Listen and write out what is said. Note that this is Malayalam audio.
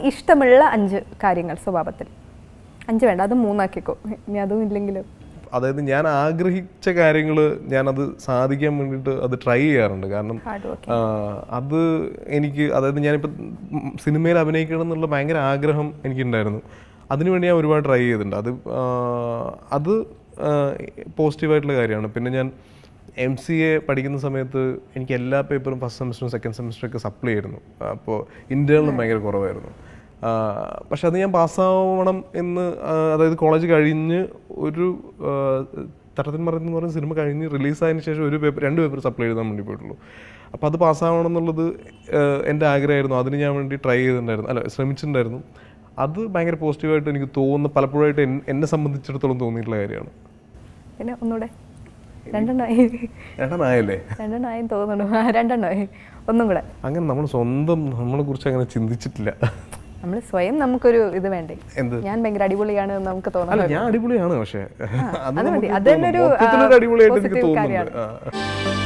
ഇഷ്ടമുള്ള അഞ്ച് കാര്യങ്ങൾ സ്വഭാവത്തിൽ അഞ്ച് വേണ്ട അത് മൂന്നാക്കിക്കോ ഇനി അതും ഇല്ലെങ്കിലും അതായത് ഞാൻ ആഗ്രഹിച്ച കാര്യങ്ങൾ ഞാനത് സാധിക്കാൻ വേണ്ടിയിട്ട് അത് ട്രൈ ചെയ്യാറുണ്ട് കാരണം ഹാർഡ് വർക്ക് ആ, അത് എനിക്ക് അതായത് ഞാനിപ്പോൾ സിനിമയിൽ അഭിനയിക്കണം എന്നുള്ള ഭയങ്കര ആഗ്രഹം എനിക്കുണ്ടായിരുന്നു അതിനുവേണ്ടി ഞാൻ ഒരുപാട് ട്രൈ ചെയ്തിട്ടുണ്ട് അത് ആ, അത് പോസിറ്റീവായിട്ടുള്ള കാര്യമാണ് പിന്നെ ഞാൻ എം സി എ പഠിക്കുന്ന സമയത്ത് എനിക്ക് എല്ലാ പേപ്പറും ഫസ്റ്റ് സെമിസ്റ്ററും സെക്കൻഡ് സെമിസ്റ്ററും ഒക്കെ സപ്ലൈ ആയിരുന്നു അപ്പോൾ ഇൻറ്റേർണലും ഭയങ്കര കുറവായിരുന്നു ആ, പക്ഷെ അത് ഞാൻ പാസ്സാവണം എന്ന് ആ, അതായത് കോളേജ് കഴിഞ്ഞ് ഒരു ആ, തട്ടത്തിൻ മറന്ന് എന്ന് പറയുന്ന സിനിമ കഴിഞ്ഞ് റിലീസായതിനു ശേഷം ഒരു പേപ്പർ രണ്ട് പേപ്പർ സപ്ലൈ എഴുതാൻ വേണ്ടി പോയിട്ടുള്ളൂ അപ്പോൾ അത് പാസ്സാവണം എന്നുള്ളത് ആ, എൻ്റെ ആഗ്രഹമായിരുന്നു അതിന് ഞാൻ വേണ്ടി ട്രൈ ചെയ്തിട്ടുണ്ടായിരുന്നു അല്ല ശ്രമിച്ചിട്ടുണ്ടായിരുന്നു അത് ഭയങ്കര പോസിറ്റീവായിട്ട് എനിക്ക് തോന്നുന്ന പലപ്പോഴായിട്ട് എൻ- എന്നെ സംബന്ധിച്ചിടത്തോളം തോന്നിയിട്ടുള്ള കാര്യമാണ് പിന്നെ ഒന്നുകൂടെ രണ്ടെണ്ണമായി രണ്ടെണ്ണമായല്ലേ രണ്ടെണ്ണമായി തോന്നുന്നു ആ, രണ്ടെണ്ണമായി ഒന്നും കൂടെ അങ്ങനെ നമ്മൾ സ്വന്തം നമ്മളെ കുറിച്ച് അങ്ങനെ ചിന്തിച്ചിട്ടില്ല നമ്മൾ സ്വയം നമുക്കൊരു ഇത് വേണ്ടേ എന്ത് ഞാൻ ഭയങ്കര അടിപൊളിയാണ് എന്ന് നമുക്ക് അല്ല തോന്നണം ഞാൻ അടിപൊളിയാണ് പക്ഷേ അത് അത് മതി. നമുക്ക് അത് തന്നെ ഒരു, തോന്നും. മൊത്തത്തിലൊരു ആ, അടിപൊളിയായിട്ട് എനിക്ക് positive തോന്നുന്നുണ്ട് കാര്യമാണ്. ആ.